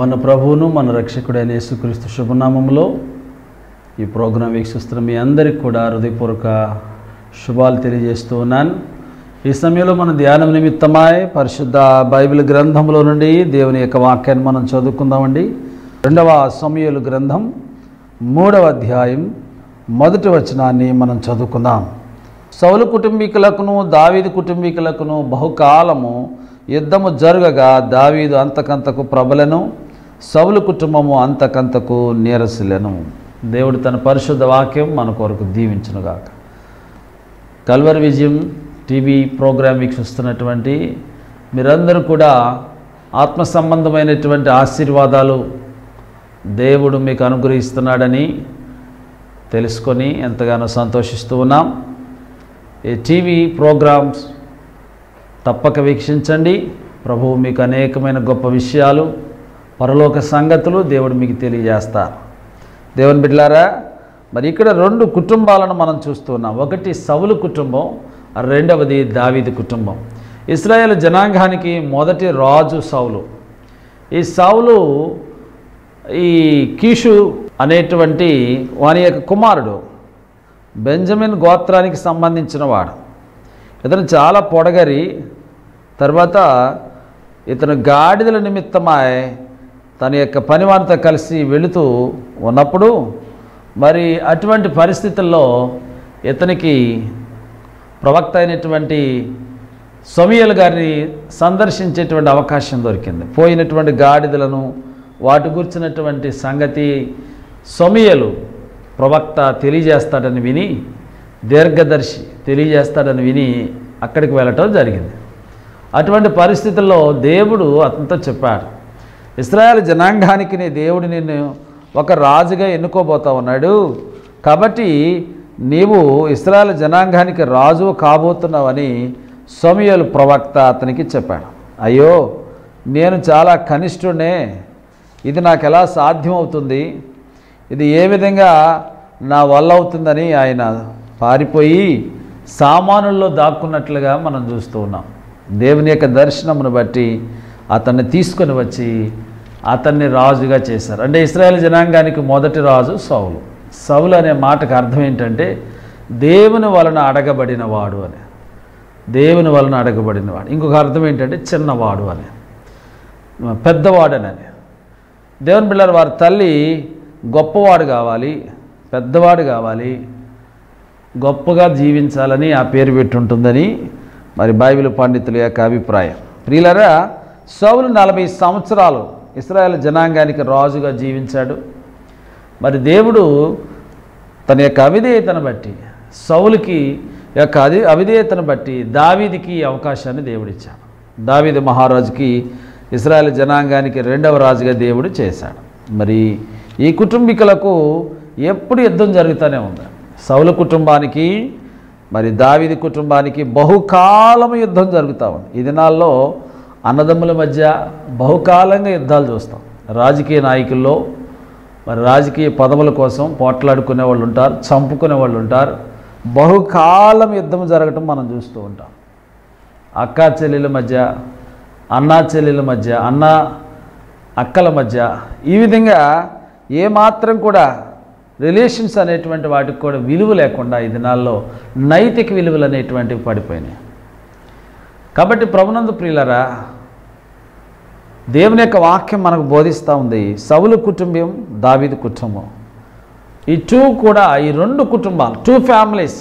మన ప్రభువును మన రక్షకుడైన యేసుక్రీస్తు శుభనామంలో ఈ ప్రోగ్రాం వీక్షిస్తున్న మీ అందరికి కూడా హృదయపూర్వక శుభాలు తెలియజేస్తూ ఉన్నాను ఈ సమయంలో మన ధ్యానం నిమిత్తమై పరిశుద్ధ బైబిల్ గ్రంథంలో నుండి దేవుని యొక్క వాక్యాన్ని మనం చదువుకుందామండి రెండవ సమయలు గ్రంథం మూడవ అధ్యాయం మొదటి వచనాన్ని మనం చదువుకుందాం సౌలు కుటుంబీకులకును దావీదు కుటుంబీకులకును బహుకాలము యుద్ధము జరగగా దావీదు అంతకంతకు ప్రబలను సౌలు కుటుంబము అంతకంతకు నీరసిలెను దేవుడు తన పరిశుద్ధ వాక్యం మన కొరకు దీవించునుగాక కల్వర్ విజయం టీవీ ప్రోగ్రాం వీక్షిస్తున్నటువంటి మీరందరూ కూడా ఆత్మ సంబంధమైనటువంటి ఆశీర్వాదాలు దేవుడు మీకు అనుగ్రహిస్తున్నాడని తెలుసుకొని ఎంతగానో సంతోషిస్తూ ఉన్నాం ఈ టీవీ ప్రోగ్రామ్స్ తప్పక వీక్షించండి ప్రభువు మీకు అనేకమైన గొప్ప విషయాలు పరలోక సంగతులు దేవుడు మీకు తెలియజేస్తారు దేవుని బిడ్డలారా మరి ఇక్కడ రెండు కుటుంబాలను మనం చూస్తున్నాం ఒకటి సవులు కుటుంబం రెండవది దావీది కుటుంబం ఇస్రాయేల్ జనాంగానికి మొదటి రాజు సౌలు ఈ సౌలు ఈ కీషు అనేటువంటి వాని యొక్క కుమారుడు బెంజమిన్ గోత్రానికి సంబంధించిన వాడు ఇతను చాలా పొడగరి తర్వాత ఇతను గాడిదల నిమిత్తమై తన యొక్క పనివారితో కలిసి వెళుతూ ఉన్నప్పుడు మరి అటువంటి పరిస్థితుల్లో ఇతనికి ప్రవక్త అయినటువంటి సమీయల్ గారిని సందర్శించేటువంటి అవకాశం దొరికింది పోయినటువంటి గాడిదలను వాటి గురించినటువంటి సంగతి సమీయలు ప్రవక్త తెలియజేస్తాడని విని దీర్ఘదర్శి తెలియజేస్తాడని విని అక్కడికి వెళ్ళటం జరిగింది అటువంటి పరిస్థితుల్లో దేవుడు అతనితో చెప్పాడు ఇస్రాయేల్ జనాంగానికి నీ దేవుడు నిన్ను ఒక రాజుగా ఎన్నుకోబోతా ఉన్నాడు కాబట్టి నీవు ఇస్రాయేల్ జనాంగానికి రాజు కాబోతున్నావని సమయలు ప్రవక్త అతనికి చెప్పాడు అయ్యో నేను చాలా కనిష్ఠుడే ఇది నాకు ఎలా సాధ్యమవుతుంది ఇది ఏ విధంగా నా వల్ల అవుతుందని ఆయన పారిపోయి సామానుల్లో దాక్కున్నట్లుగా మనం చూస్తూ ఉన్నాం దేవుని యొక్క దర్శనమును బట్టి అతన్ని తీసుకొని వచ్చి అతన్ని రాజుగా చేశారు అంటే ఇస్రాయేల్ జనాంగానికి మొదటి రాజు సౌలు సౌలు అనే మాటకు అర్థం ఏంటంటే దేవుని వలన అడగబడిన వాడు అని దేవుని వలన అడగబడినవాడు ఇంకొక అర్థం ఏంటంటే చిన్నవాడు అని పెద్దవాడనని దేవుని బిళ్ళారు వారి తల్లి గొప్పవాడు కావాలి పెద్దవాడు కావాలి గొప్పగా జీవించాలని ఆ పేరు పెట్టుంటుందని మరి బైబిల్ పండితుల యొక్క అభిప్రాయం ప్రియులరా సౌలు నలభై సంవత్సరాలు ఇస్రాయేల్ జనాంగానికి రాజుగా జీవించాడు మరి దేవుడు తన యొక్క అవిధేయతను బట్టి సౌలుకి యొక్క అది అవిధేయతను బట్టి దావీదికి ఈ అవకాశాన్ని దేవుడిచ్చాడు దావీది మహారాజుకి ఇస్రాయేల్ జనాంగానికి రెండవ రాజుగా దేవుడు చేశాడు మరి ఈ కుటుంబీకులకు ఎప్పుడు యుద్ధం జరుగుతూనే ఉంది సౌలు కుటుంబానికి మరి దావిది కుటుంబానికి బహుకాలం యుద్ధం జరుగుతూ ఉంది ఈ దినాల్లో అన్నదమ్ముల మధ్య బహుకాలంగా యుద్ధాలు చూస్తాం రాజకీయ నాయకుల్లో మరి రాజకీయ పదవుల కోసం పోట్లాడుకునే వాళ్ళు ఉంటారు చంపుకునే వాళ్ళు ఉంటారు బహుకాలం యుద్ధం జరగటం మనం చూస్తూ ఉంటాం అక్కా చెల్లెల మధ్య అన్నా చెల్లెల మధ్య అన్న అక్కల మధ్య ఈ విధంగా ఏమాత్రం కూడా రిలేషన్స్ అనేటువంటి వాటికి కూడా విలువ లేకుండా ఈ దినాల్లో నైతిక విలువలు అనేటువంటివి పడిపోయినాయి కాబట్టి ప్రభునందు ప్రియులరా దేవుని యొక్క వాక్యం మనకు బోధిస్తూ ఉంది సవులు కుటుంబం దావిది కుటుంబం ఈ టూ కూడా ఈ రెండు కుటుంబాలు టూ ఫ్యామిలీస్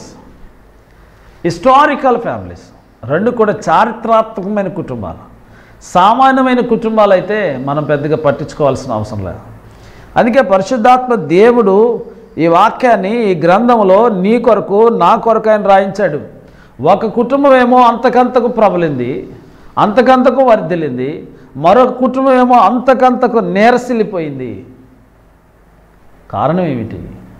హిస్టారికల్ ఫ్యామిలీస్ రెండు కూడా చారిత్రాత్మకమైన కుటుంబాలు సామాన్యమైన కుటుంబాలు అయితే మనం పెద్దగా పట్టించుకోవాల్సిన అవసరం లేదు అందుకే పరిశుద్ధాత్మ దేవుడు ఈ వాక్యాన్ని ఈ గ్రంథంలో నీ కొరకు నా కొరకు ఆయన రాయించాడు ఒక కుటుంబం ఏమో అంతకంతకు ప్రబలింది అంతకంతకు వర్ధిల్లింది మరొక కుటుంబం ఏమో అంతకంతకు నేరసిల్లిపోయింది కారణం ఏమిటి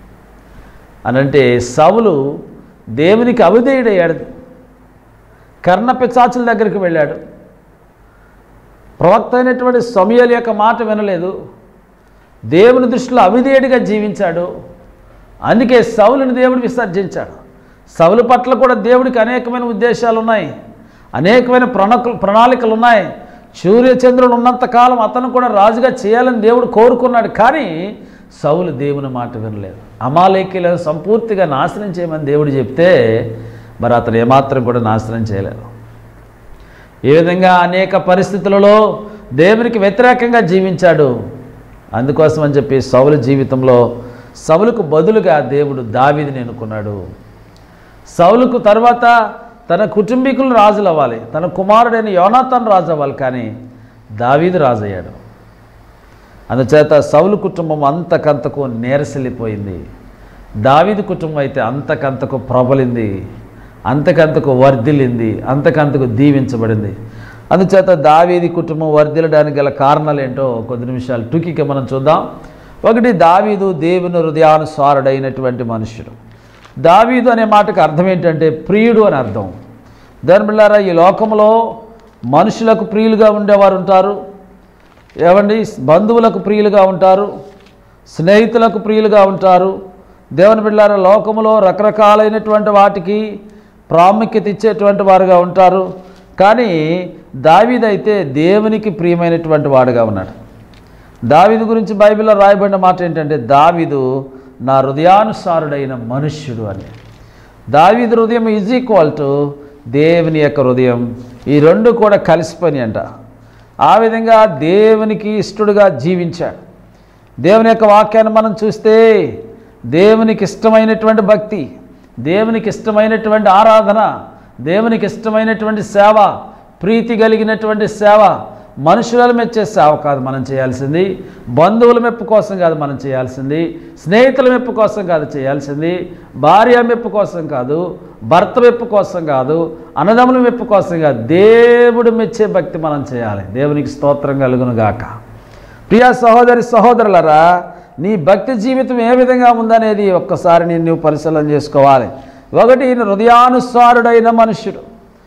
అని అంటే సవులు దేవునికి అవిధేయుడయ్యాడు కర్ణ పిచాచుల దగ్గరికి వెళ్ళాడు ప్రవక్త అయినటువంటి సమయాల యొక్క మాట వినలేదు దేవుని దృష్టిలో అవిధేయుడిగా జీవించాడు అందుకే సౌలుని దేవుడు విసర్జించాడు సౌలు పట్ల కూడా దేవుడికి అనేకమైన ఉద్దేశాలు ఉన్నాయి అనేకమైన ప్రణకు ప్రణాళికలు ఉన్నాయి సూర్యచంద్రుడు ఉన్నంతకాలం అతను కూడా రాజుగా చేయాలని దేవుడు కోరుకున్నాడు కానీ సౌలు దేవుని మాట వినలేదు అమాలేకీలను సంపూర్తిగా నాశనం చేయమని దేవుడు చెప్తే మరి అతను ఏమాత్రం కూడా నాశనం చేయలేదు ఈ విధంగా అనేక పరిస్థితులలో దేవునికి వ్యతిరేకంగా జీవించాడు అందుకోసం అని చెప్పి సౌలు జీవితంలో సౌలుకు బదులుగా దేవుడు దావీదిని ఎన్నుకున్నాడు సౌలుకు తర్వాత తన కుటుంబీకులు రాజులు అవ్వాలి తన కుమారుడైన యోనాథన్ రాజు అవ్వాలి కానీ దావీదు రాజు అయ్యాడు అందుచేత సౌలు కుటుంబం అంతకంతకు నేరసిల్లిపోయింది దావీదు కుటుంబం అయితే అంతకంతకు ప్రబలింది అంతకంతకు వర్ధిల్లింది అంతకంతకు దీవించబడింది అందుచేత దావీది కుటుంబం వర్ధిల్లడానికి గల కారణాలు ఏంటో కొద్ది నిమిషాలు టూకీగా మనం చూద్దాం ఒకటి దావీదు దేవుని హృదయానుసారుడైనటువంటి మనుషుడు దావీదు అనే మాటకు అర్థం ఏంటంటే ప్రియుడు అని అర్థం దాని బిళ్ళారా ఈ లోకంలో మనుషులకు ప్రియులుగా ఉండేవారు ఉంటారు ఏమండి బంధువులకు ప్రియులుగా ఉంటారు స్నేహితులకు ప్రియులుగా ఉంటారు దేవుని బిడ్డార లోకములో రకరకాలైనటువంటి వాటికి ప్రాముఖ్యత ఇచ్చేటువంటి వారుగా ఉంటారు కానీ దావీదైతే దేవునికి ప్రియమైనటువంటి వాడుగా ఉన్నాడు దావీదు గురించి బైబిల్లో రాయబడిన మాట ఏంటంటే దావీదు నా హృదయానుసారుడైన మనుష్యుడు అని దావీదు హృదయం ఈజ్ ఈక్వల్ టు దేవుని యొక్క హృదయం ఈ రెండు కూడా కలిసిపోయి అంట ఆ విధంగా దేవునికి ఇష్టడుగా జీవించాడు దేవుని యొక్క వాక్యాన్ని మనం చూస్తే దేవునికి ఇష్టమైనటువంటి భక్తి దేవునికి ఇష్టమైనటువంటి ఆరాధన దేవునికి ఇష్టమైనటువంటి సేవ ప్రీతి కలిగినటువంటి సేవ మనుషుల మెచ్చే సేవ కాదు మనం చేయాల్సింది బంధువుల మెప్పు కోసం కాదు మనం చేయాల్సింది స్నేహితుల మెప్పు కోసం కాదు చేయాల్సింది భార్య మెప్పు కోసం కాదు భర్త మెప్పు కోసం కాదు అన్నదమ్ముల మెప్పు కోసం కాదు దేవుడు మెచ్చే భక్తి మనం చేయాలి దేవునికి స్తోత్రం కలుగును గాక ప్రియ సహోదరి సహోదరులరా నీ భక్తి జీవితం ఏ విధంగా ఉందనేది ఒక్కసారి నేను నువ్వు పరిశీలన చేసుకోవాలి ఒకటి ఈయన హృదయానుసారుడైన మనుష్యుడు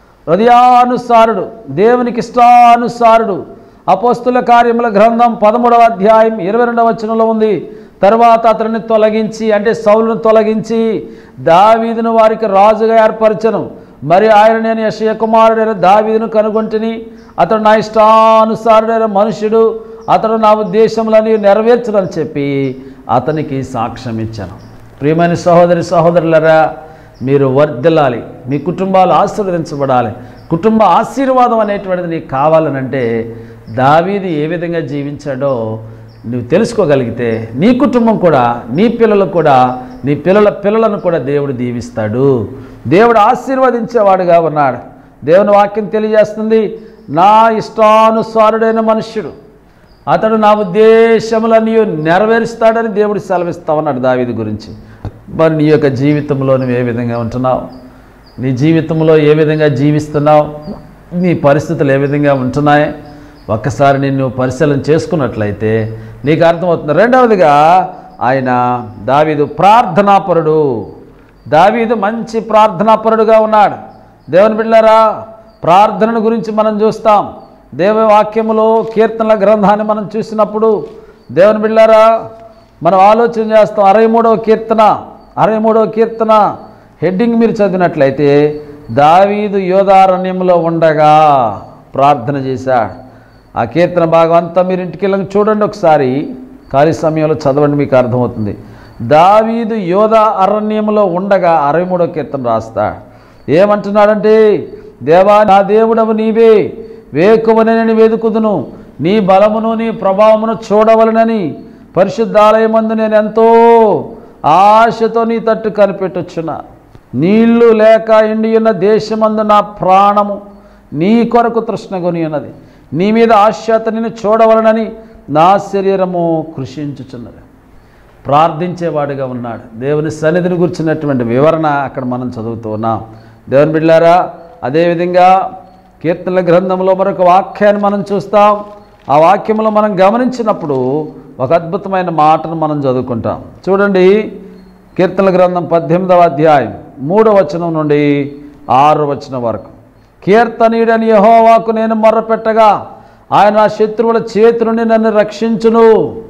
హృదయానుసారుడు దేవునికి ఇష్టానుసారుడు అపోస్తుల కార్యముల గ్రంథం పదమూడవ అధ్యాయం ఇరవై రెండవ వచనంలో ఉంది తర్వాత అతనిని తొలగించి అంటే సౌలును తొలగించి దావీదును వారికి రాజుగా ఏర్పరచను మరి ఆయన నేను యశయ కుమారుడైన దావీదును కనుగొంటిని అతడు నా ఇష్టానుసారుడైన మనుషుడు అతడు నా ఉద్దేశములని నెరవేర్చడని చెప్పి అతనికి సాక్ష్యం ఇచ్చాను ప్రియమైన సహోదరి సహోదరులరా మీరు వర్ధిల్లాలి మీ కుటుంబాలు ఆశీర్వదించబడాలి కుటుంబ ఆశీర్వాదం అనేటువంటిది నీకు కావాలనంటే దావీది ఏ విధంగా జీవించాడో నువ్వు తెలుసుకోగలిగితే నీ కుటుంబం కూడా నీ పిల్లలు కూడా నీ పిల్లల పిల్లలను కూడా దేవుడు దీవిస్తాడు దేవుడు ఆశీర్వదించేవాడుగా ఉన్నాడు దేవుని వాక్యం తెలియజేస్తుంది నా ఇష్టానుసారుడైన మనుష్యుడు అతడు నా ఉద్దేశములన్నీ నెరవేరుస్తాడని దేవుడు సెలవిస్తా ఉన్నాడు దావీది గురించి మరి నీ యొక్క జీవితంలో నువ్వు ఏ విధంగా ఉంటున్నావు నీ జీవితంలో ఏ విధంగా జీవిస్తున్నావు నీ పరిస్థితులు ఏ విధంగా ఉంటున్నాయి ఒక్కసారి నిన్ను పరిశీలన చేసుకున్నట్లయితే నీకు అర్థమవుతుంది రెండవదిగా ఆయన దావీదు ప్రార్థనాపరుడు దావీదు మంచి ప్రార్థనాపరుడుగా ఉన్నాడు దేవుని బిడ్డారా ప్రార్థనను గురించి మనం చూస్తాం దేవుని వాక్యములో కీర్తనల గ్రంథాన్ని మనం చూసినప్పుడు దేవుని బిడ్డారా మనం ఆలోచన చేస్తాం అరవై మూడవ కీర్తన అరవై మూడవ కీర్తన హెడ్డింగ్ మీరు చదివినట్లయితే దావీదు యోధారణ్యంలో ఉండగా ప్రార్థన చేశాడు ఆ కీర్తన భాగం అంతా మీరు ఇంటికి వెళ్ళి చూడండి ఒకసారి ఖాళీ సమయంలో చదవండి మీకు అర్థమవుతుంది దావీదు యోధ అరణ్యంలో ఉండగా అరవై మూడో కీర్తన రాస్తాడు ఏమంటున్నాడంటే దేవా నా దేవుడవు నీవే వేకువనని వెతుకుదును నీ బలమును నీ ప్రభావమును చూడవలనని పరిశుద్ధాలయమందు నేను ఎంతో ఆశతో నీ తట్టు కనిపెట్టొచ్చున్నా నీళ్లు లేక ఎండి ఉన్న దేశమందు నా ప్రాణము నీ కొరకు తృష్ణగొని ఉన్నది నీ మీద ఆశ్చర్యత నిన్ను చూడవలనని నా శరీరము కృషించుచున్నది ప్రార్థించేవాడిగా ఉన్నాడు దేవుని సన్నిధిని గుర్చినటువంటి వివరణ అక్కడ మనం చదువుతూ ఉన్నాం దేవుని బిడ్డారా అదేవిధంగా కీర్తనల గ్రంథంలో మరొక వాక్యాన్ని మనం చూస్తాం ఆ వాక్యంలో మనం గమనించినప్పుడు ఒక అద్భుతమైన మాటను మనం చదువుకుంటాం చూడండి కీర్తనల గ్రంథం పద్దెనిమిదవ అధ్యాయం మూడవ వచనం నుండి ఆరు వచనం వరకు కీర్తనీయుడని యహోవాకు నేను మొర్రపెట్టగా ఆయన నా శత్రువుల చేతి నుండి నన్ను రక్షించును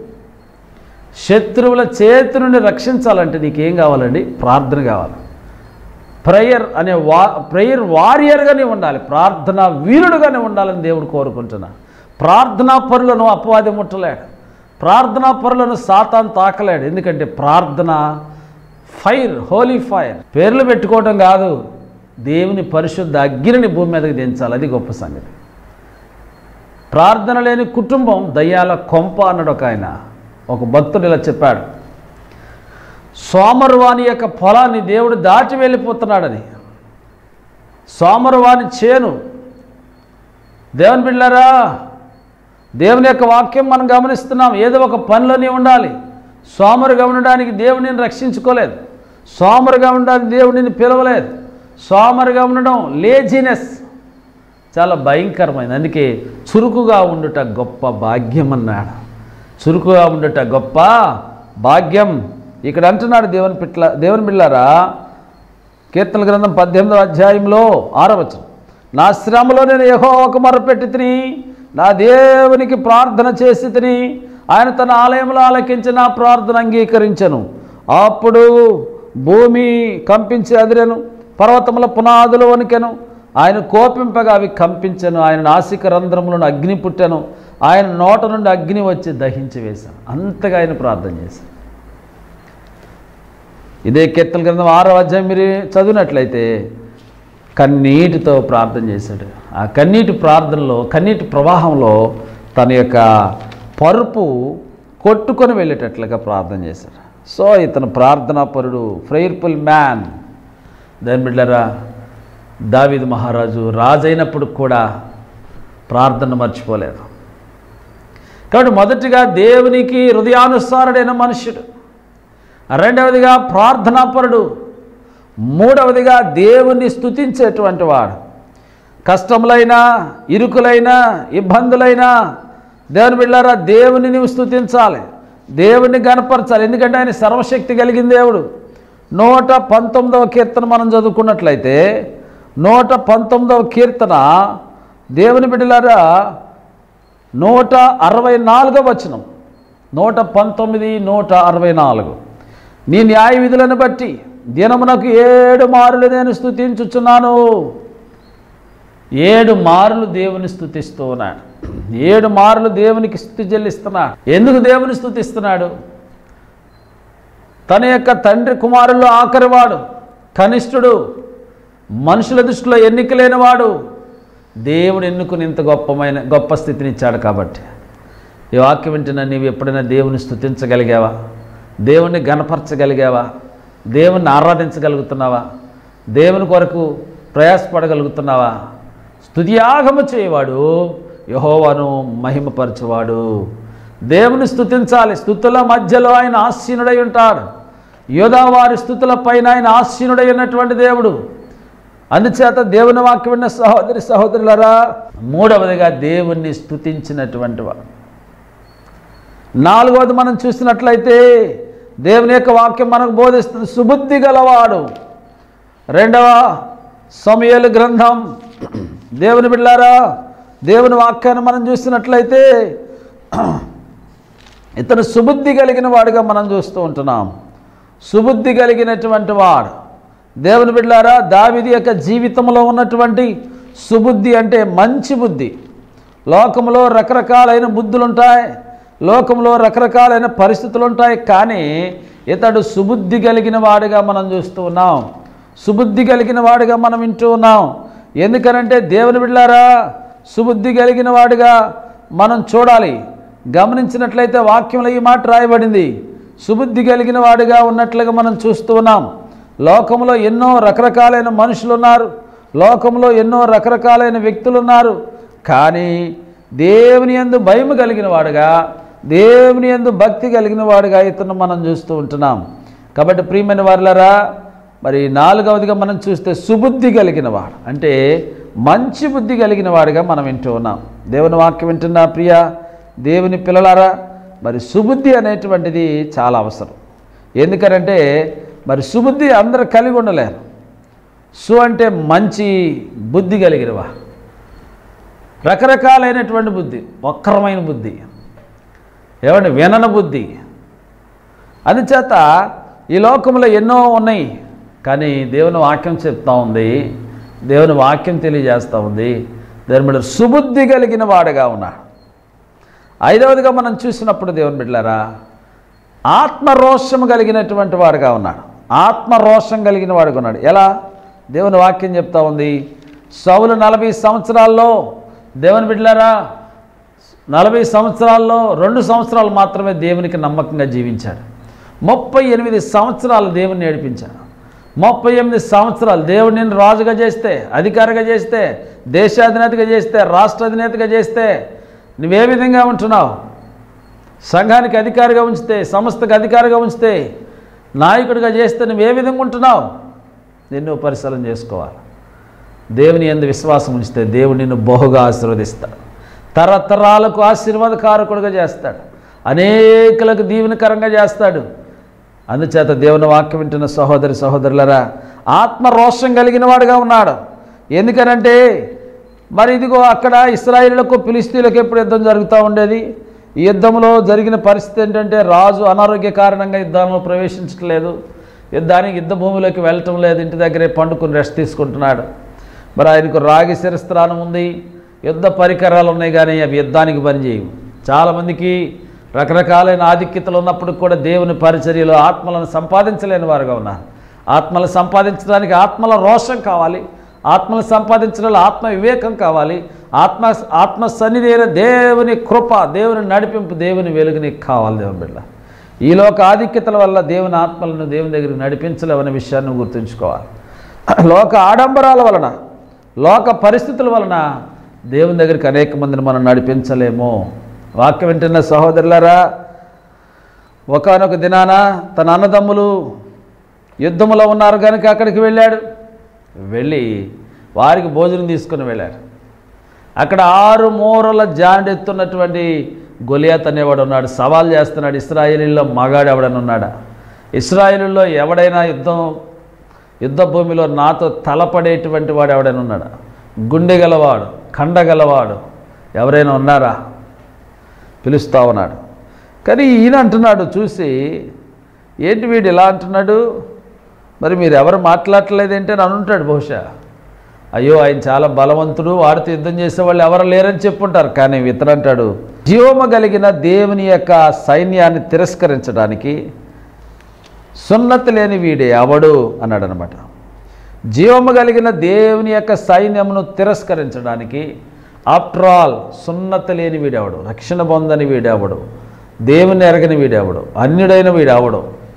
శత్రువుల చేతి నుండి రక్షించాలంటే నీకేం కావాలండి ప్రార్థన కావాలి ప్రేయర్ అనే వా ప్రేయర్ వారియర్గానే ఉండాలి ప్రార్థన వీరుడుగానే ఉండాలని దేవుడు కోరుకుంటున్నా ప్రార్థనా పరులను అపవాది ముట్టలేడు ప్రార్థనా పరులను సాతాన్ తాకలేడు ఎందుకంటే ప్రార్థన ఫైర్ హోలీ ఫైర్ పేర్లు పెట్టుకోవడం కాదు దేవుని పరిశుద్ధ అగ్నిని భూమి మీదకి దించాలి అది గొప్ప సంగతి ప్రార్థన లేని కుటుంబం దయ్యాల కొంప అన్నాడు ఒక ఆయన ఒక భక్తుడు ఇలా చెప్పాడు సోమరువాని యొక్క పొలాన్ని దేవుడు దాటి వెళ్ళిపోతున్నాడని సోమరువాని చేను దేవుని బిళ్ళారా దేవుని యొక్క వాక్యం మనం గమనిస్తున్నాం ఏదో ఒక పనిలోనే ఉండాలి సోమరుగా ఉండడానికి దేవుడిని రక్షించుకోలేదు సోమరుగా ఉండడానికి దేవుడిని పిలవలేదు సోమరుగా ఉండడం లేజినెస్ చాలా భయంకరమైనది అందుకే చురుకుగా ఉండుట గొప్ప భాగ్యం అన్నాడు చురుకుగా ఉండుట గొప్ప భాగ్యం ఇక్కడ అంటున్నాడు దేవుని పిట్ల దేవుని బిళ్ళారా కీర్తన గ్రంథం పద్దెనిమిదవ అధ్యాయంలో ఆరవచనం నా శ్రమలో నేను యహో ఒక మొరపెట్టి తిని నా దేవునికి ప్రార్థన చేసి తిని ఆయన తన ఆలయంలో ఆలకించి నా ప్రార్థన అంగీకరించను అప్పుడు భూమి కంపించి అదిరెను పర్వతముల పునాదులు వణికెను ఆయన కోపింపగా అవి కంపించను ఆయన నాసిక రంధ్రములను అగ్ని పుట్టెను ఆయన నోట నుండి అగ్ని వచ్చి దహించి వేశాను అంతగా ఆయన ప్రార్థన చేశాను ఇదే కీర్తన గ్రంథం ఆరో అధ్యాయం మీరు చదివినట్లయితే కన్నీటితో ప్రార్థన చేశాడు ఆ కన్నీటి ప్రార్థనలో కన్నీటి ప్రవాహంలో తన యొక్క పరుపు కొట్టుకొని వెళ్ళేటట్లుగా ప్రార్థన చేశాడు సో ఇతను ప్రార్థనా పరుడు ఫ్రెయిర్ఫుల్ మ్యాన్ దాని బిడ్డరా దావిద్ మహారాజు రాజైనప్పుడు కూడా ప్రార్థన మర్చిపోలేదు కాబట్టి మొదటిగా దేవునికి హృదయానుసారుడైన మనుష్యుడు రెండవదిగా ప్రార్థనాపరుడు మూడవదిగా దేవుణ్ణి స్తుతించేటువంటి వాడు కష్టములైనా ఇరుకులైనా ఇబ్బందులైనా దేవుని బిళ్ళారా దేవుని నీవు స్తుతించాలి దేవుణ్ణి గనపరచాలి ఎందుకంటే ఆయన సర్వశక్తి కలిగిన దేవుడు నూట పంతొమ్మిదవ కీర్తన మనం చదువుకున్నట్లయితే నూట పంతొమ్మిదవ కీర్తన దేవుని బిడ్డలారా నూట అరవై నాలుగవ వచనం నూట పంతొమ్మిది నూట అరవై నాలుగు నీ న్యాయ విధులను బట్టి దినమునకు ఏడు మారులు నేను స్తుతించుచున్నాను ఏడు మారులు దేవుని స్తుతిస్తూ ఉన్నాడు ఏడు మారులు దేవునికి స్థుతి చెల్లిస్తున్నాడు ఎందుకు దేవుని స్తుతిస్తున్నాడు తన యొక్క తండ్రి కుమారుల్లో ఆఖరివాడు కనిష్ఠుడు మనుషుల దృష్టిలో ఎన్నిక లేనివాడు దేవుడు ఎన్నుకుని ఇంత గొప్పమైన గొప్ప స్థితిని ఇచ్చాడు కాబట్టి ఈ వాక్యం వింటున్నా నీవు ఎప్పుడైనా దేవుని స్తుతించగలిగావా దేవుణ్ణి గణపరచగలిగావా దేవుణ్ణి ఆరాధించగలుగుతున్నావా దేవుని కొరకు ప్రయాసపడగలుగుతున్నావా స్తుతియాగము చేయవాడు యహోవాను మహిమపరచువాడు దేవుని స్తుతించాలి స్థుతుల మధ్యలో ఆయన ఆసీనుడై ఉంటాడు యోధావారి స్థుతుల పైన ఆయన ఆసీనుడై ఉన్నటువంటి దేవుడు అందుచేత దేవుని వాక్యం విన్న సహోదరి సహోదరులరా మూడవదిగా దేవుణ్ణి స్తుతించినటువంటి వాడు నాలుగవది మనం చూసినట్లయితే దేవుని యొక్క వాక్యం మనకు బోధిస్తుంది సుబుద్ధి గలవాడు రెండవ సమయలు గ్రంథం దేవుని బిడ్డారా దేవుని వాక్యాన్ని మనం చూసినట్లయితే ఇతను సుబుద్ధి కలిగిన వాడిగా మనం చూస్తూ ఉంటున్నాం సుబుద్ధి కలిగినటువంటి వాడు దేవుని బిడ్డారా దావిది యొక్క జీవితంలో ఉన్నటువంటి సుబుద్ధి అంటే మంచి బుద్ధి లోకంలో రకరకాలైన బుద్ధులు ఉంటాయి లోకంలో రకరకాలైన పరిస్థితులు ఉంటాయి కానీ ఇతడు సుబుద్ధి కలిగిన వాడిగా మనం చూస్తూ ఉన్నాం సుబుద్ధి కలిగిన వాడిగా మనం వింటూ ఉన్నాం ఎందుకనంటే దేవుని బిడ్డారా సుబుద్ధి కలిగిన వాడిగా మనం చూడాలి గమనించినట్లయితే వాక్యంలో ఈ మాట రాయబడింది సుబుద్ధి కలిగిన వాడిగా ఉన్నట్లుగా మనం చూస్తూ ఉన్నాం లోకంలో ఎన్నో రకరకాలైన మనుషులు ఉన్నారు లోకంలో ఎన్నో రకరకాలైన వ్యక్తులు ఉన్నారు కానీ దేవుని యందు భయం కలిగిన వాడుగా దేవుని యందు భక్తి కలిగిన వాడుగా ఇతను మనం చూస్తూ ఉంటున్నాం కాబట్టి ప్రియమైన వారులరా మరి నాలుగవదిగా మనం చూస్తే సుబుద్ధి కలిగిన వాడు అంటే మంచి బుద్ధి కలిగిన వాడిగా మనం వింటూ ఉన్నాం దేవుని వాక్యం వింటున్నా ప్రియ దేవుని పిల్లలారా మరి సుబుద్ధి అనేటువంటిది చాలా అవసరం ఎందుకనంటే మరి సుబుద్ధి అందరూ కలిగి ఉండలేరు సు అంటే మంచి బుద్ధి కలిగినవా రకరకాలైనటువంటి బుద్ధి వక్రమైన బుద్ధి ఏమండి వినన బుద్ధి అందుచేత ఈ లోకంలో ఎన్నో ఉన్నాయి కానీ దేవుని వాక్యం చెప్తా ఉంది దేవుని వాక్యం తెలియజేస్తూ ఉంది దేవుని మీద సుబుద్ధి కలిగిన వాడుగా ఉన్నాడు ఐదవదిగా మనం చూసినప్పుడు దేవుని బిడ్డారా ఆత్మరోషం కలిగినటువంటి వాడుగా ఉన్నాడు ఆత్మరోషం కలిగిన వాడుగా ఉన్నాడు ఎలా దేవుని వాక్యం చెప్తా ఉంది సౌలు నలభై సంవత్సరాల్లో దేవుని బిడ్డలారా నలభై సంవత్సరాల్లో రెండు సంవత్సరాలు మాత్రమే దేవునికి నమ్మకంగా జీవించాడు ముప్పై ఎనిమిది సంవత్సరాలు దేవుని నేర్పించాడు ముప్పై ఎనిమిది సంవత్సరాలు దేవుడు నిన్ను రాజుగా చేస్తే అధికారిగా చేస్తే దేశాధినేతగా చేస్తే రాష్ట్ర అధినేతగా చేస్తే నువ్వే విధంగా ఉంటున్నావు సంఘానికి అధికారిగా ఉంచితే సంస్థకు అధికారిగా ఉంచితే నాయకుడిగా చేస్తే నువ్వు ఏ విధంగా ఉంటున్నావు నిన్ను పరిశీలన చేసుకోవాలి దేవుని ఎందు విశ్వాసం ఉంచితే దేవుడు నిన్ను బహుగా ఆశీర్వదిస్తాడు తరతరాలకు ఆశీర్వాదకారకుడుగా చేస్తాడు అనేకులకు దీవెనకరంగా చేస్తాడు అందుచేత దేవుని వాక్యం వింటున్న సహోదరి సహోదరులరా ఆత్మరోషం కలిగిన వాడుగా ఉన్నాడు ఎందుకనంటే మరి ఇదిగో అక్కడ ఇస్రాయిలకు ఫిలిస్తీన్లకు ఎప్పుడు యుద్ధం జరుగుతూ ఉండేది ఈ యుద్ధంలో జరిగిన పరిస్థితి ఏంటంటే రాజు అనారోగ్య కారణంగా యుద్ధంలో ప్రవేశించట్లేదు యుద్ధానికి యుద్ధ భూమిలోకి వెళ్ళటం లేదు ఇంటి దగ్గరే పండుకుని రెస్ట్ తీసుకుంటున్నాడు మరి ఆయనకు రాగి శిరస్త్రానం ఉంది యుద్ధ పరికరాలు ఉన్నాయి కానీ అవి యుద్ధానికి పనిచేయవు చాలామందికి రకరకాలైన ఆధిక్యతలు ఉన్నప్పుడు కూడా దేవుని పరిచర్యలో ఆత్మలను సంపాదించలేని వారుగా ఉన్నారు ఆత్మలు సంపాదించడానికి ఆత్మల రోషం కావాలి ఆత్మలు సంపాదించడంలో ఆత్మ వివేకం కావాలి ఆత్మ ఆత్మ సన్నిధి దేవుని కృప దేవుని నడిపింపు దేవుని వెలుగు నీకు కావాలి దేవుని బిడ్డ ఈ లోక ఆధిక్యతల వల్ల దేవుని ఆత్మలను దేవుని దగ్గరికి నడిపించలేవనే విషయాన్ని నువ్వు గుర్తుంచుకోవాలి లోక ఆడంబరాల వలన లోక పరిస్థితుల వలన దేవుని దగ్గరికి అనేక మందిని మనం నడిపించలేము వాక్యం వింటున్న సహోదరులారా ఒకనొక దినాన తన అన్నదమ్ములు యుద్ధములో ఉన్నారు కనుక అక్కడికి వెళ్ళాడు వెళ్ళి వారికి భోజనం తీసుకుని వెళ్ళారు అక్కడ ఆరు మూరల జాండెత్తున్నటువంటి గొలియాత్ అనేవాడు ఉన్నాడు సవాల్ చేస్తున్నాడు ఇస్రాయేలీలో మగాడు ఎవడని ఉన్నాడా ఇస్రాయేలీలో ఎవడైనా యుద్ధం యుద్ధ భూమిలో నాతో తలపడేటువంటి వాడు ఎవడైనా ఉన్నాడా గుండె గలవాడు కండ గలవాడు ఎవరైనా ఉన్నారా పిలుస్తా ఉన్నాడు కానీ ఈయన అంటున్నాడు చూసి ఏంటి వీడు ఇలా అంటున్నాడు మరి మీరు ఎవరు మాట్లాడలేదేంటి అని అనుంటాడు బహుశా అయ్యో ఆయన చాలా బలవంతుడు వాడితో యుద్ధం చేసేవాళ్ళు ఎవరు లేరని చెప్పుంటారు కానీ ఇతను అంటాడు జీవము కలిగిన దేవుని యొక్క సైన్యాన్ని తిరస్కరించడానికి సున్నతి లేని వీడే అవడు అన్నాడు అనమాట జీవము కలిగిన దేవుని యొక్క సైన్యమును తిరస్కరించడానికి ఆఫ్టర్ ఆల్ సున్నత లేని వీడెవడు రక్షణ పొందని వీడెవడు దేవుని ఎరగని వీడెవడు అన్యుడైన వీడెవడు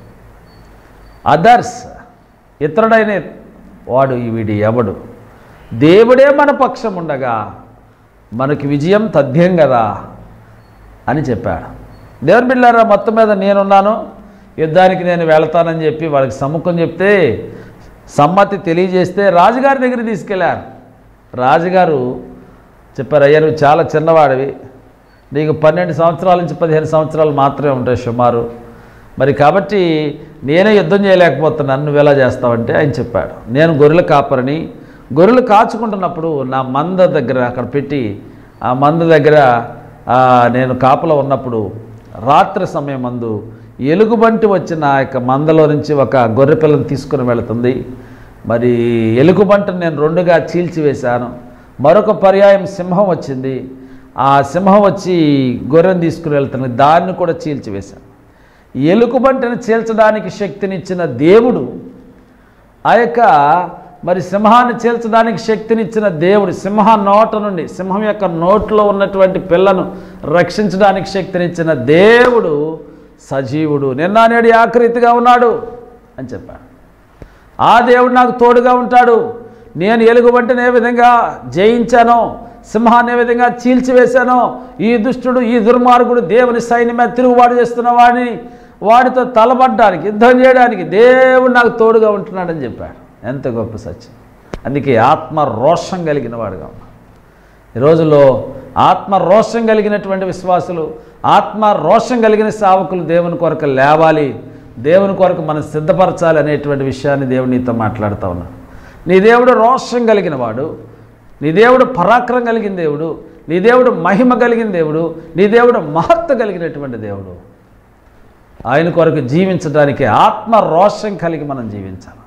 అదర్స్ ఇతరుడైన వాడు ఈ వీడి ఎవడు దేవుడే మన పక్షం ఉండగా మనకి విజయం తథ్యం కదా అని చెప్పాడు దేవుని బిళ్ళారా మొత్తం మీద నేనున్నాను యుద్ధానికి నేను వెళతానని చెప్పి వాళ్ళకి సమ్ముఖం చెప్తే సమ్మతి తెలియజేస్తే రాజుగారి దగ్గరికి తీసుకెళ్ళారు రాజుగారు చెప్పారు అయ్యా నువ్వు చాలా చిన్నవాడివి నీకు పన్నెండు సంవత్సరాల నుంచి పదిహేను సంవత్సరాలు మాత్రమే ఉంటాయి సుమారు మరి కాబట్టి నేనే యుద్ధం చేయలేకపోతున్నాను నువ్వు ఎలా చేస్తావంటే ఆయన చెప్పాడు నేను గొర్రెల కాపరని గొర్రెలు కాచుకుంటున్నప్పుడు నా మంద దగ్గర అక్కడ పెట్టి ఆ మంద దగ్గర ఆ, నేను కాపలో ఉన్నప్పుడు రాత్రి సమయం మందు ఎలుగుబంటి వచ్చిన ఆ యొక్క మందలో నుంచి ఒక గొర్రె పిల్లని తీసుకుని వెళుతుంది మరి ఎలుగుబంటిని నేను రెండుగా చీల్చివేశాను మరొక పర్యాయం సింహం వచ్చింది ఆ సింహం వచ్చి గొర్రెను తీసుకుని వెళ్తుంది దాన్ని కూడా చీల్చివేశాను ఎలుగుబంటిని చీల్చడానికి శక్తినిచ్చిన దేవుడు ఆ యొక్క మరి సింహాన్ని చీల్చడానికి శక్తినిచ్చిన దేవుడు సింహ నోట నుండి సింహం యొక్క నోట్లో ఉన్నటువంటి పిల్లను రక్షించడానికి శక్తినిచ్చిన దేవుడు సజీవుడు నిన్న నేడు ఆకృతిగా ఉన్నాడు అని చెప్పాడు ఆ దేవుడు నాకు తోడుగా ఉంటాడు నేను ఎలుగుబంటిని ఏ విధంగా జయించానో సింహాన్ని ఏ విధంగా చీల్చివేశానో ఈ దుష్టుడు ఈ దుర్మార్గుడు దేవుని సైన్యం మీద తిరుగుబాటు చేస్తున్న వాడిని వాడితో తలబడ్డానికి యుద్ధం చేయడానికి దేవుడు నాకు తోడుగా ఉంటున్నాడని చెప్పాడు ఎంత గొప్ప సత్యం అందుకే ఆత్మ రోషం కలిగిన వాడుగా ఉన్నాడు ఈ రోజుల్లో ఆత్మ రోషం కలిగినటువంటి విశ్వాసులు ఆత్మ రోషం కలిగిన సేవకులు దేవుని కొరకు లేవాలి దేవుని కొరకు మనం సిద్ధపరచాలి అనేటువంటి విషయాన్ని దేవుడు నీతో మాట్లాడుతూ ఉన్నాడు నీ దేవుడు రోషం కలిగిన వాడు నీ దేవుడు పరాక్రమం కలిగిన దేవుడు నీ దేవుడు మహిమ కలిగిన దేవుడు నీ దేవుడు మహత్వ కలిగినటువంటి దేవుడు ఆయన కొరకు జీవించడానికి ఆత్మ రోషం కలిగి మనం జీవించాలి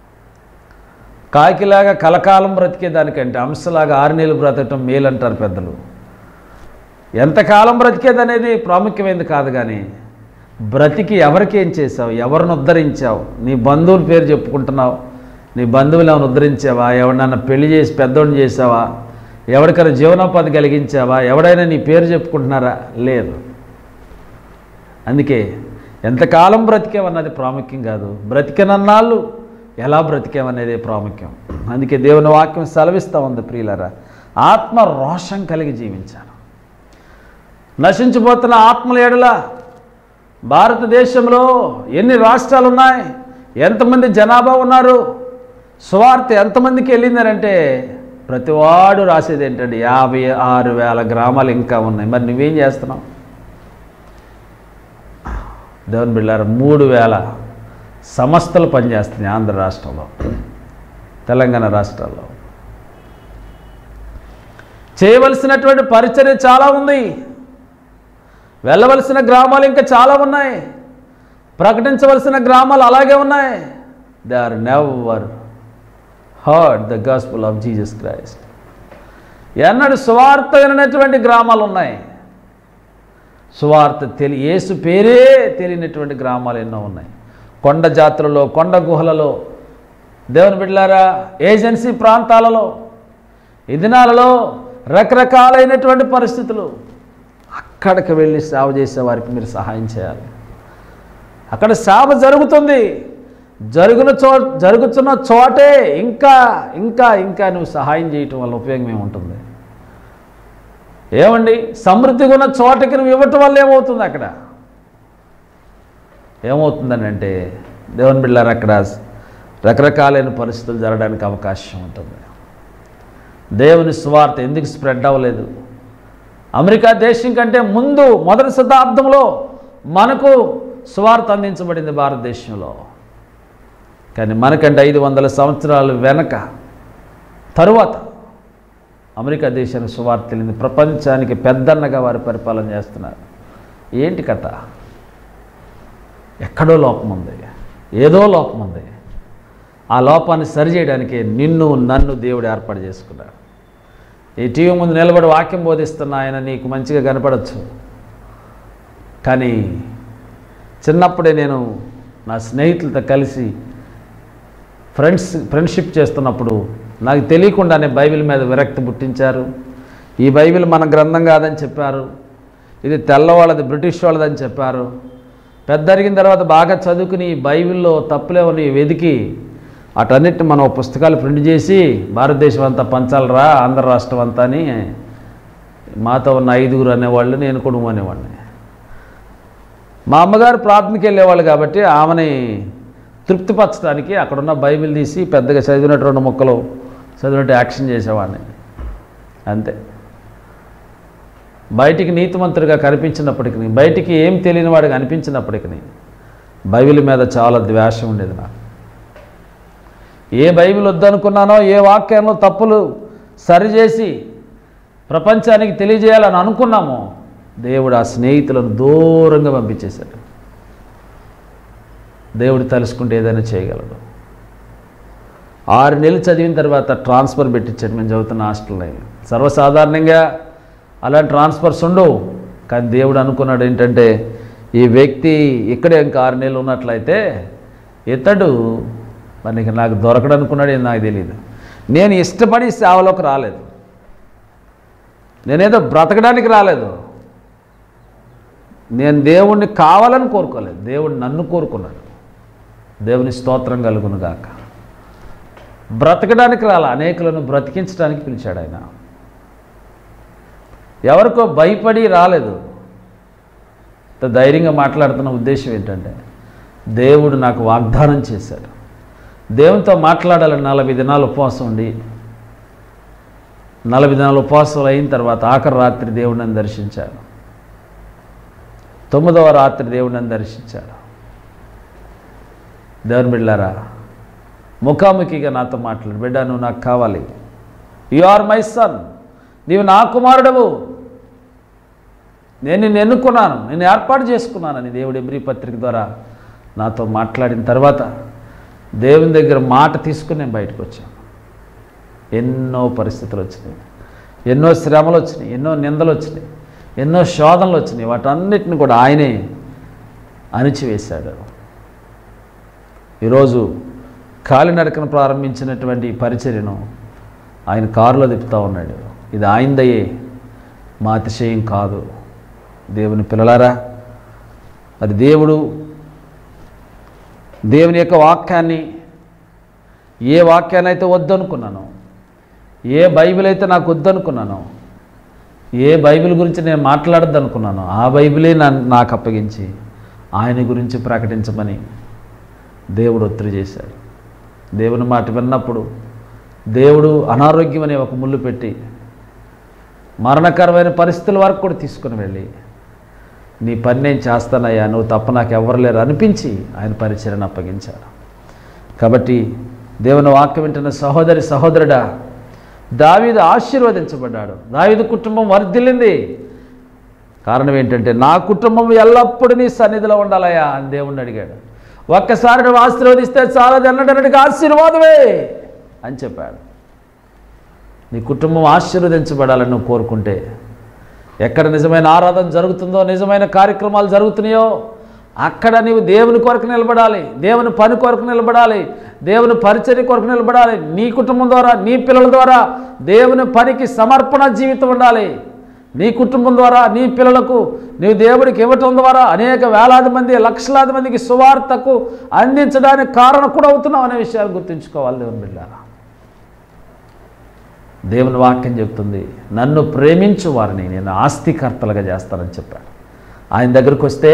కాకిలాగా కలకాలం బ్రతికే దానికంటే అంశలాగా ఆరు నెలలు బ్రతకటం మేలు అంటారు పెద్దలు ఎంతకాలం బ్రతికేది అనేది ప్రాముఖ్యమైనది కాదు కానీ బ్రతికి ఎవరికి ఏం చేసావు ఎవరిని ఉద్ధరించావు నీ బంధువుల పేరు చెప్పుకుంటున్నావు నీ బంధువులు ఏమైనా ఉద్ధరించావా ఎవరినన్నా పెళ్లి చేసి పెద్దోడిని చేసావా ఎవరికైనా జీవనోపాధి కలిగించావా ఎవడైనా నీ పేరు చెప్పుకుంటున్నారా లేదు అందుకే ఎంతకాలం బ్రతికేవన్నది ప్రాముఖ్యం కాదు బ్రతికినన్నాళ్ళు ఎలా బ్రతికేవనేదే ప్రాముఖ్యం అందుకే దేవుని వాక్యం సెలవిస్తూ ఉంది ప్రియులరా ఆత్మ రోషం కలిగి జీవించాను నశించిపోతున్న ఆత్మల ఎడల భారతదేశంలో ఎన్ని రాష్ట్రాలు ఉన్నాయి ఎంతమంది జనాభా ఉన్నారు సువార్త ఎంతమందికి వెళ్ళిందనంటే ప్రతివాడు రాసేది ఏంటంటే యాభై ఆరు వేల గ్రామాలు ఇంకా ఉన్నాయి మరి నువ్వేం చేస్తున్నావు దేవుని బిళ్ళారు మూడు వేల సంస్థలు పనిచేస్తున్నాయి ఆంధ్ర రాష్ట్రంలో తెలంగాణ రాష్ట్రాల్లో చేయవలసినటువంటి పరిచర్య చాలా ఉంది వెళ్ళవలసిన గ్రామాలు ఇంకా చాలా ఉన్నాయి ప్రకటించవలసిన గ్రామాలు అలాగే ఉన్నాయి they are never heard the gospel of Jesus Christ ఎన్నడు సువార్త వినటువంటి గ్రామాలు ఉన్నాయి సువార్త తెలి యేసు పేరే తెలియనటువంటి గ్రామాలు ఎన్నో ఉన్నాయి కొండ జాతులలో కొండ గుహలలో దేవుని బిడ్డలారా ఏజెన్సీ ప్రాంతాలలో ఈ దినాలలో రకరకాలైనటువంటి పరిస్థితులు అక్కడికి వెళ్ళి సేవ చేసే వారికి మీరు సహాయం చేయాలి అక్కడ సేవ జరుగుతుంది జరుగున చో జరుగుతున్న చోటే ఇంకా ఇంకా ఇంకా నువ్వు సహాయం చేయటం వల్ల ఉపయోగం ఏముంటుంది ఏమండి సమృద్ధిగా ఉన్న చోటకి నువ్వు ఇవ్వటం వల్ల ఏమవుతుంది అక్కడ ఏమవుతుందని అంటే దేవుని బిళ్ళారు అక్కడ రకరకాలైన పరిస్థితులు జరగడానికి అవకాశం ఉంటుంది దేవుని స్వార్థ ఎందుకు స్ప్రెడ్ అవ్వలేదు అమెరికా దేశం కంటే ముందు మొదటి శతాబ్దంలో మనకు స్వార్థ అందించబడింది భారతదేశంలో కానీ మనకంటే ఐదు వందల సంవత్సరాలు వెనక తరువాత అమెరికా దేశానికి సువార్త తెలియదు ప్రపంచానికి పెద్దన్నగా వారు పరిపాలన చేస్తున్నారు ఏంటి కథ ఎక్కడో లోపం ఉంది ఏదో లోపం ఉంది ఆ లోపాన్ని సరిచేయడానికి నిన్ను నన్ను దేవుడు ఏర్పాటు చేసుకున్నాడు ఈ టీవీ ముందు నిలబడి వాక్యం బోధిస్తున్న ఆయన నీకు మంచిగా కనపడచ్చు కానీ చిన్నప్పుడే నేను నా స్నేహితులతో కలిసి ఫ్రెండ్స్ ఫ్రెండ్షిప్ చేస్తున్నప్పుడు నాకు తెలియకుండానే బైబిల్ మీద విరక్తి పుట్టించారు ఈ బైబిల్ మన గ్రంథం కాదని చెప్పారు ఇది తెల్లవాళ్ళది బ్రిటిష్ వాళ్ళదని చెప్పారు పెద్ద అరిగిన తర్వాత బాగా చదువుకుని ఈ బైబిల్లో తప్పులేవని వెతికి అటన్నిటిని మనం ఓ పుస్తకాలు ప్రింట్ చేసి భారతదేశం అంతా పంచాలరా ఆంధ్ర రాష్ట్రం అంతా అని మాతో ఉన్న ఐదుగురు అనేవాళ్ళు నేను కుటుంబం అనేవాడిని మా అమ్మగారు ప్రార్థనకి వెళ్ళేవాళ్ళు కాబట్టి ఆమెని తృప్తిపరచడానికి అక్కడున్న బైబిల్ తీసి పెద్దగా చదివినట్టు రెండు ముక్కలు చదివినట్టు యాక్షన్ చేసేవాడిని అంతే బయటికి నీతిమంతుడిగా కనిపించినప్పటికీ బయటికి ఏం తెలియని వాడిగా అనిపించినప్పటికీ బైబిల్ మీద చాలా ద్వేషం ఉండేది నాకు ఏ బైబిల్ వద్దనుకున్నానో ఏ వాక్యంలో తప్పులు సరిచేసి ప్రపంచానికి తెలియజేయాలని అనుకున్నామో దేవుడు ఆ స్నేహితులను దూరంగా పంపించేశాడు దేవుడు తలుసుకుంటే ఏదైనా చేయగలడు ఆరు నెలలు చదివిన తర్వాత ట్రాన్స్ఫర్ పెట్టించాడు మేము చదువుతున్న హాస్టల్లో సర్వసాధారణంగా అలాంటి ట్రాన్స్ఫర్స్ ఉండవు కానీ దేవుడు అనుకున్నాడు ఏంటంటే ఈ వ్యక్తి ఇక్కడే ఇంకా ఆరు నెలలు ఉన్నట్లయితే ఇతడు మరి ఇక నాకు దొరకడు అనుకున్నాడు ఏం నాకు తెలియదు నేను ఇష్టపడి సేవలోకి రాలేదు నేనేదో బ్రతకడానికి రాలేదు నేను దేవుణ్ణి కావాలని కోరుకోలేదు దేవుడు నన్ను కోరుకున్నాడు దేవుని స్తోత్రం కలుగును గాక బ్రతకడానికి రాల అనేకులను బ్రతికించడానికి పిలిచాడు ఆయన ఎవరికో భయపడి రాలేదు ఇంత ధైర్యంగా మాట్లాడుతున్న ఉద్దేశం ఏంటంటే దేవుడు నాకు వాగ్దానం చేశాడు దేవునితో మాట్లాడాలని నలభై దినాలు ఉపవాసం ఉండి నలభై దినాలు ఉపవాసం అయిన తర్వాత ఆఖరి రాత్రి దేవుడిని నన్ను దర్శించాడు తొమ్మిదవ రాత్రి దేవుడిని నన్ను దర్శించాడు దేవుని బిడ్డారా ముఖాముఖిగా నాతో మాట్లాడు బిడ్డ నువ్వు నాకు కావాలి యు ఆర్ మై సన్ నీవు నా కుమారుడవు నేను నిన్ను ఎన్నుకున్నాను నేను ఏర్పాటు చేసుకున్నానని దేవుడి ఎబ్రి పత్రిక ద్వారా నాతో మాట్లాడిన తర్వాత దేవుని దగ్గర మాట తీసుకుని నేను బయటకు వచ్చాను ఎన్నో పరిస్థితులు వచ్చినాయి ఎన్నో శ్రమలు వచ్చినాయి ఎన్నో నిందలు వచ్చినాయి ఎన్నో శోధనలు వచ్చినాయి వాటన్నిటిని కూడా ఆయనే అణిచివేశాడు ఈరోజు కాలినడకను ప్రారంభించినటువంటి ఈ పరిచర్యను ఆయన కారులో తిప్పుతూ ఉన్నాడు ఇది ఆయనదయే మా అతిశయం కాదు దేవుని పిల్లలారా మరి దేవుడు దేవుని యొక్క వాక్యాన్ని ఏ వాక్యాన్ని అయితే వద్దనుకున్నానో ఏ బైబిల్ అయితే నాకు వద్దనుకున్నానో ఏ బైబిల్ గురించి నేను మాట్లాడద్దు అనుకున్నానో ఆ బైబిలే నా నాకు అప్పగించి ఆయన గురించి ప్రకటించమని దేవుడు ఒత్తిడి చేశాడు దేవుని మాట విన్నప్పుడు దేవుడు అనారోగ్యం అనే ఒక ముళ్ళు పెట్టి మరణకరమైన పరిస్థితుల వరకు కూడా తీసుకుని వెళ్ళి నీ పని నేను చేస్తానయ్యా నువ్వు తప్ప నాకు ఎవరు లేరు అనిపించి ఆయన పరిచయను అప్పగించాడు కాబట్టి దేవుని వాక్యం వింటున్న సహోదరి సహోదరుడా దావీదు ఆశీర్వదించబడ్డాడు దావీదు కుటుంబం వర్ధిల్లింది కారణం ఏంటంటే నా కుటుంబం ఎల్లప్పుడూ నీ సన్నిధిలో ఉండాలయ్యా అని దేవుణ్ణి అడిగాడు ఒక్కసారి నువ్వు ఆశీర్వదిస్తే చాలా అన్నడానికి ఆశీర్వాదమే అని చెప్పాడు నీ కుటుంబం ఆశీర్వదించబడాలని నువ్వు కోరుకుంటే ఎక్కడ నిజమైన ఆరాధన జరుగుతుందో నిజమైన కార్యక్రమాలు జరుగుతున్నాయో అక్కడ నీవు దేవుని కొరకు నిలబడాలి దేవుని పని కొరకు నిలబడాలి దేవుని పరిచర్య కొరకు నిలబడాలి నీ కుటుంబం ద్వారా నీ పిల్లల ద్వారా దేవుని పనికి సమర్పణ జీవితం ఉండాలి నీ కుటుంబం ద్వారా నీ పిల్లలకు నీవు దేవుడికి ఇవ్వటం ద్వారా అనేక వేలాది మంది లక్షలాది మందికి సువార్తకు అందించడానికి కారణం కూడా అవుతున్నావు అనే విషయాలు గుర్తుంచుకోవాలి దేవుని బిడ్డారా దేవుని వాక్యం చెప్తుంది నన్ను ప్రేమించు వారిని నేను ఆస్తికర్తలుగా చేస్తానని చెప్పాడు ఆయన దగ్గరకు వస్తే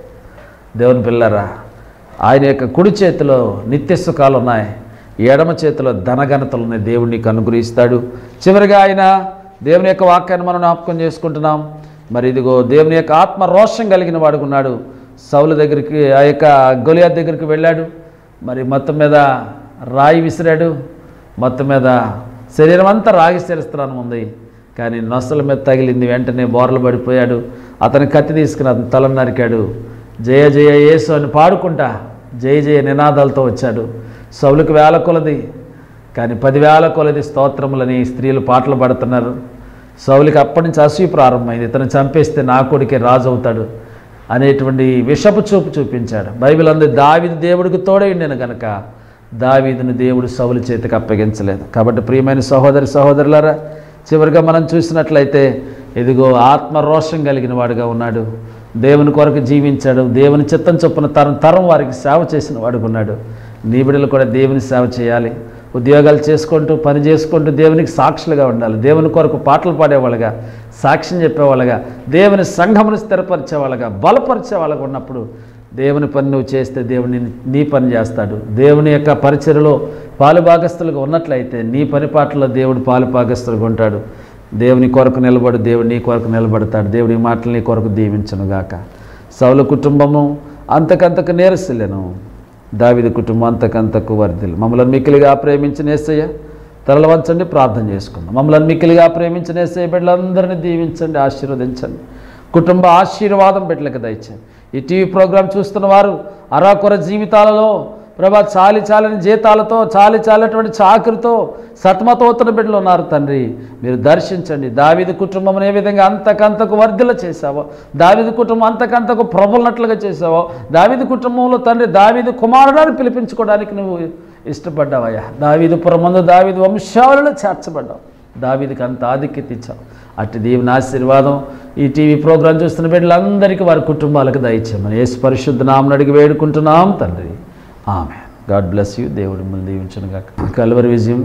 దేవుని పిల్లరా ఆయన యొక్క కుడి చేతిలో నిత్య సుఖాలు ఉన్నాయి ఎడమ చేతిలో ధనఘనతలు ఉన్నాయి దేవుడు నీకు అనుగ్రహిస్తాడు చివరిగా ఆయన దేవుని యొక్క వాక్యాన్ని మనం జ్ఞాపకం చేసుకుంటున్నాం మరి ఇదిగో దేవుని యొక్క ఆత్మ రోషం కలిగిన వాడుకున్నాడు సౌలు దగ్గరికి ఆ యొక్క గొలియా దగ్గరికి వెళ్ళాడు మరి మొత్తం మీద రాయి విసిరాడు మొత్తం మీద శరీరం అంతా రాగి శిరస్త్రానం ఉంది కానీ నొసల మీద తగిలింది వెంటనే బోర్లు పడిపోయాడు అతని కత్తి తీసుకుని అతని తలను నరికాడు జయ జయ యేసు అని పాడుకుంటా జయ జయ నినాదాలతో వచ్చాడు సౌలుకు వేల కొలది కానీ పదివేల కొలది స్తోత్రములని స్త్రీలు పాటలు పాడుతున్నారు సౌలికి అప్పటి నుంచి అసూయ ప్రారంభమైంది ఇతను చంపేస్తే నా కొడుకే రాజు అవుతాడు అనేటువంటి విషపు చూపు చూపించాడు బైబిల్ అందు దావిది దేవుడికి తోడైండెను గనక దావీదుని దేవుడు సౌలు చేతికి అప్పగించలేదు కాబట్టి ప్రియమైన సహోదరి సహోదరులారా చివరిగా మనం చూసినట్లయితే ఇదిగో ఆత్మరోషం కలిగిన వాడుగా ఉన్నాడు దేవుని కొరకు జీవించాడు దేవుని చిత్తం చొప్పున తరం తరం వారికి సేవ చేసిన వాడుగా ఉన్నాడు నీ బిడ్డలు కూడా దేవుని సేవ చేయాలి ఉద్యోగాలు చేసుకుంటూ పని చేసుకుంటూ దేవునికి సాక్షులుగా ఉండాలి దేవుని కొరకు పాటలు పాడేవాళ్ళగా సాక్ష్యం చెప్పేవాళ్ళగా దేవుని సంఘమును స్థిరపరిచేవాళ్ళగా బలపరిచేవాళ్ళగా ఉన్నప్పుడు దేవుని పని నువ్వు చేస్తే దేవుని నీ పని చేస్తాడు దేవుని యొక్క పరిచయలో పాలుభాగస్తులుగా ఉన్నట్లయితే నీ పని పాటలో దేవుడు పాలుభాగస్తులుగా ఉంటాడు దేవుని కొరకు నిలబడు దేవుడు నీ కొరకు నిలబడతాడు దేవుడి మాటలు నీ కొరకు దీవించనుగాక సౌల కుటుంబము అంతకంతకు నేరసిల్లను దావిది కుటుంబం అంతకంతకు వర్ధిల్లు మమ్మల్ని మిక్కిలిగా ప్రేమించిన ఏసయ్య తలలు వంచండి ప్రార్థన చేసుకుందాం మమ్మల్ని మిక్కిలిగా ప్రేమించిన ఏసయ్య బిడ్డలందరినీ దీవించండి ఆశీర్వదించండి కుటుంబ ఆశీర్వాదం బిడ్డలకు దయచేయండి ఈ టీవీ ప్రోగ్రాం చూస్తున్న వారు అరాకొర జీవితాలలో ప్రభా చాలి చాలని జీతాలతో చాలి చాలినటువంటి చాకరితో సతమతోతున్న బిడ్డలు ఉన్నారు తండ్రి మీరు దర్శించండి దావిది కుటుంబం ఏ విధంగా అంతకంతకు వర్ధిల్ల చేశావో దావిది కుటుంబం అంతకంతకు ప్రబలినట్లుగా చేశావో దావిది కుటుంబంలో తండ్రి దావిది కుమారుడాన్ని పిలిపించుకోవడానికి నువ్వు ఇష్టపడ్డావయ్యా దావిది పురమందు దావిది వంశావళిలో చేర్చబడ్డావు దావిదికి అంత ఆధిక్యత ఇచ్చావు అట్టి దేవుని ఆశీర్వాదం ఈ టీవీ ప్రోగ్రాం చూస్తున్న బిడ్డలందరికీ వారి కుటుంబాలకు దయచేయమని యేసు పరిశుద్ధ నామని అడిగి వేడుకుంటున్నాం తండ్రి ఆమె గాడ్ బ్లెస్ యూ దేవుడి మిమ్మల్ని దీవించునుగాక కల్వరి విజయం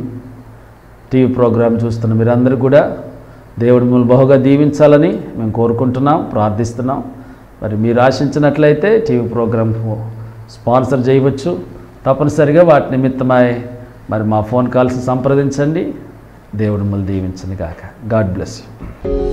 టీవీ ప్రోగ్రాం చూస్తున్న మీరందరూ కూడా దేవుడి మిమ్మల్ని బహుగా దీవించాలని మేము కోరుకుంటున్నాం ప్రార్థిస్తున్నాం మరి మీరు ఆశించినట్లయితే టీవీ ప్రోగ్రాం స్పాన్సర్ చేయవచ్చు తప్పనిసరిగా వాటి నిమిత్తమై మరి మా ఫోన్ కాల్స్ సంప్రదించండి దేవుడు మిమ్మల్ని దీవించను గాక గాడ్ బ్లెస్ యూ